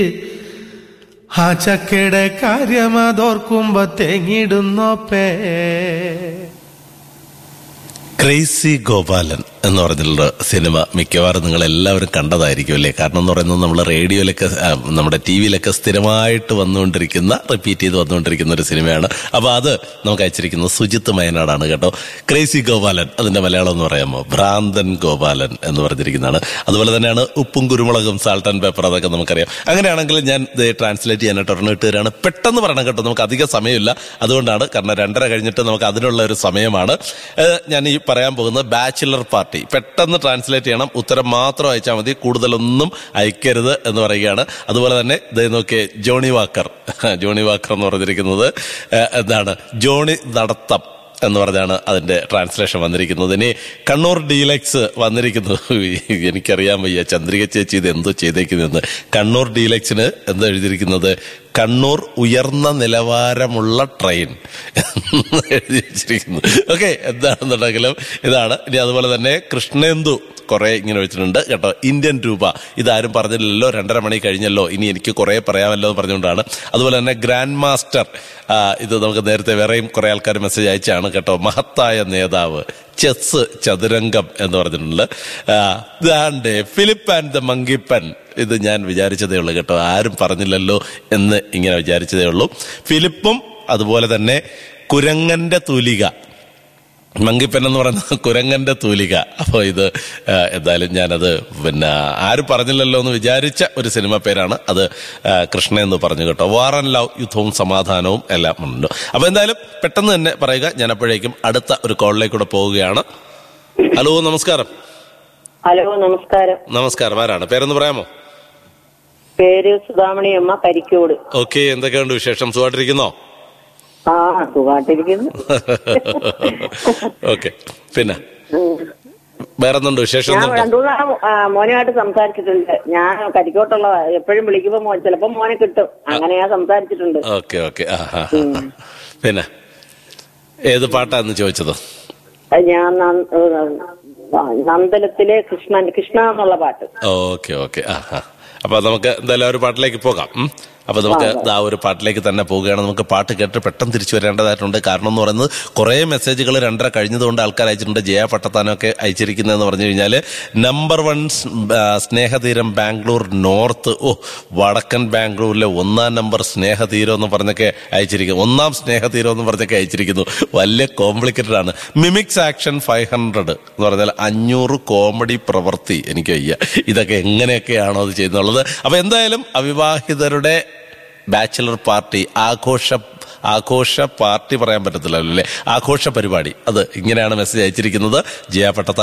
ആ ചക്കയുടെ കാര്യം അതോർക്കുമ്പോ തേങ്ങിടുന്നോപ്പേ ക്രേസി ഗോപാലൻ എന്ന് പറഞ്ഞിട്ടുള്ള സിനിമ മിക്കവാറും നിങ്ങൾ എല്ലാവരും കണ്ടതായിരിക്കും അല്ലേ കാരണം എന്ന് പറയുന്നത് നമ്മൾ റേഡിയോയിലൊക്കെ ആ, നമ്മുടെ ടി വിയിലൊക്കെ സ്ഥിരമായിട്ട് വന്നുകൊണ്ടിരിക്കുന്ന റിപ്പീറ്റ് ചെയ്ത് വന്നുകൊണ്ടിരിക്കുന്ന ഒരു സിനിമയാണ് അപ്പൊ അത് നമുക്ക് അയച്ചിരിക്കുന്നത് സുജിത്ത് മയനാടാണ് കേട്ടോ ക്രേസി ഗോപാലൻ അതിന്റെ മലയാളം എന്ന് പറയാമോ ഭ്രാന്തൻ ഗോപാലൻ എന്ന് പറഞ്ഞിരിക്കുന്നതാണ് അതുപോലെ തന്നെയാണ് ഉപ്പും കുരുമുളകും സാൾട്ട് ആൻഡ് പേപ്പർ അതൊക്കെ നമുക്കറിയാം അങ്ങനെയാണെങ്കിൽ ഞാൻ ഇത് ട്രാൻസ്ലേറ്റ് ചെയ്യാനായിട്ട് ഒരെണ്ണം ഇട്ട് തരാണ് പെട്ടെന്ന് പറയണം കേട്ടോ നമുക്ക് അധികം സമയമില്ല അതുകൊണ്ടാണ് കാരണം രണ്ടര കഴിഞ്ഞിട്ട് നമുക്ക് അതിനുള്ള ഒരു സമയമാണ് ഏഹ് ഞാൻ ഈ പറയാൻ പോകുന്നത് ബാച്ചിലർ പാർട്ടി പെട്ടെന്ന് ട്രാൻസ്ലേറ്റ് ചെയ്യണം ഉത്തരം മാത്രം അയച്ചാൽ മതി കൂടുതലൊന്നും അയക്കരുത് എന്ന് പറയുകയാണ് അതുപോലെ തന്നെ ഇതേ നോക്കിയേ ജോണി വാക്കർ ജോണി വാക്കർ എന്ന് പറഞ്ഞിരിക്കുന്നത് ഏഹ് എന്താണ് ജോണി നടത്തം എന്ന് പറഞ്ഞാണ് അതിന്റെ ട്രാൻസ്ലേഷൻ വന്നിരിക്കുന്നത് ഇനി കണ്ണൂർ ഡീലക്സ് വന്നിരിക്കുന്നു എനിക്കറിയാൻ വയ്യ ചന്ദ്രിക ചേച്ചി ഇത് എന്തോ ചെയ്തേക്കുന്നതെന്ന് കണ്ണൂർ ഡീലക്സിന് എന്താ എഴുതിയിരിക്കുന്നത് കണ്ണൂർ ഉയർന്ന നിലവാരമുള്ള ട്രെയിൻ എന്ന് എഴുതി വെച്ചിരിക്കുന്നു ഓക്കെ എന്താണെന്നുണ്ടെങ്കിലും ഇതാണ് ഇനി അതുപോലെ തന്നെ കൃഷ്ണേന്ദു കുറെ ഇങ്ങനെ വെച്ചിട്ടുണ്ട് കേട്ടോ ഇന്ത്യൻ രൂപ ഇതാരും പറഞ്ഞില്ലല്ലോ രണ്ടര മണി കഴിഞ്ഞല്ലോ ഇനി എനിക്ക് കുറെ പറയാമല്ലോ എന്ന് പറഞ്ഞുകൊണ്ടാണ് അതുപോലെ തന്നെ ഗ്രാൻഡ് മാസ്റ്റർ ആ, ഇത് നമുക്ക് നേരത്തെ വേറെയും കുറെ ആൾക്കാർ മെസ്സേജ് അയച്ചാണ് കേട്ടോ മഹത്തായ നേതാവ് ചെസ് ചതുരംഗം എന്ന് പറഞ്ഞിട്ടുണ്ട് ആ, ദാണ്ടെ ഫിലിപ്പ് ആൻഡ് ദ മങ്കിപ്പൻ ഇത് ഞാൻ വിചാരിച്ചതേ ഉള്ളൂ കേട്ടോ ആരും പറഞ്ഞില്ലല്ലോ എന്ന് ഇങ്ങനെ വിചാരിച്ചതേ ഉള്ളൂ ഫിലിപ്പും അതുപോലെ തന്നെ കുരങ്ങന്റെ തൂലിക മങ്കിപ്പൻ എന്ന് പറയുന്നത് കുരങ്ങന്റെ തൂലിക അപ്പോൾ ഇത് ആ, എന്തായാലും ഞാനത് പിന്നെ ആരും പറഞ്ഞില്ലല്ലോ എന്ന് വിചാരിച്ച ഒരു സിനിമ പേരാണ് അത് ആ, കൃഷ്ണ എന്ന് പറഞ്ഞു കേട്ടോ വാർ ആൻഡ് ലവ് യുദ്ധവും സമാധാനവും എല്ലാം ഉണ്ട് അപ്പൊ എന്തായാലും പെട്ടെന്ന് തന്നെ പറയുക ഞാൻ അപ്പോഴേക്കും അടുത്ത ഒരു കോളിലേക്കൂടെ പോവുകയാണ് ഹലോ നമസ്കാരം ഹലോ നമസ്കാരം നമസ്കാരം ആരാണ് പേരെന്ന് പറയാമോ പേര് സുധാമണി അമ്മ കരിക്കോട് ഓക്കെ എന്തൊക്കെയുണ്ട് വിശേഷം സുഖമായിട്ടിരിക്കുന്നോ ആ സുഖായിട്ടിരിക്കുന്നു ഓക്കെ പിന്നെ വേറെ എന്തുണ്ട് വിശേഷം ഞാൻ എന്തുണ്ട് രണ്ടു മൂന്നാം മോനുമായിട്ട് സംസാരിച്ചിട്ടുണ്ട് ഞാൻ കരിക്കോട്ടുള്ള എപ്പോഴും വിളിക്കുമ്പോ മോ ചിലപ്പോ മോനെ കിട്ടും അങ്ങനെ ഞാൻ സംസാരിച്ചിട്ടുണ്ട് ഓക്കെ ഓക്കെ ആ ആ ആ. പിന്നെ ഏത് പാട്ടാന്ന് ചോദിച്ചത് അത് ഞാൻ നന്ദ- ഏഹ് നന്ദലത്തിലെ കൃഷ്ണൻ കൃഷ്ണ എന്നുള്ള പാട്ട് ഓക്കെ ഓക്കെ ആ ആ അപ്പൊ നമുക്ക് എന്തായാലും ആ ഒരു പാട്ടിലേക്ക് പോകാം ഉം. അപ്പൊ നമുക്ക് ആ ഒരു പാട്ടിലേക്ക് തന്നെ പോവുകയാണ് നമുക്ക് പാട്ട് കേട്ട് പെട്ടെന്ന് തിരിച്ചു വരേണ്ടതായിട്ടുണ്ട് കാരണം എന്ന് പറയുന്നത് കുറെ മെസ്സേജുകൾ രണ്ടര കഴിഞ്ഞതുകൊണ്ട് ആൾക്കാർ അയച്ചിട്ടുണ്ട് ജയ പട്ടത്താനൊക്കെ അയച്ചിരിക്കുന്നതെന്ന് പറഞ്ഞു കഴിഞ്ഞാൽ നമ്പർ വൺ സ്- ആ, സ്നേഹതീരം ബാംഗ്ലൂർ നോർത്ത് ഓ വടക്കൻ ബാംഗ്ലൂരിലെ ഒന്നാം നമ്പർ സ്നേഹതീരം എന്ന് പറഞ്ഞൊക്കെ അയച്ചിരിക്കുന്നു ഒന്നാം സ്നേഹതീരം എന്ന് പറഞ്ഞൊക്കെ അയച്ചിരിക്കുന്നു വലിയ കോംപ്ലിക്കേറ്റഡ് ആണ് മിമിക്സ് ആക്ഷൻ ഫൈവ് ഹൺഡ്രഡ് എന്ന് പറഞ്ഞാൽ അഞ്ഞൂറ് കോമഡി പ്രവൃത്തി എനിക്ക് വയ്യ ഇതൊക്കെ എങ്ങനെയൊക്കെയാണോ അത് ചെയ്യുന്നുള്ളത് അപ്പൊ എന്തായാലും അവിവാഹിതരുടെ ബാച്ചിലർ പാർട്ടി ആഘോഷ ആഘോഷ പാർട്ടി പറയാൻ പറ്റത്തില്ലല്ലോ അല്ലേ ആഘോഷ പരിപാടി അത് ഇങ്ങനെയാണ് മെസ്സേജ് അയച്ചിരിക്കുന്നത് ജയ പട്ടത്താൻ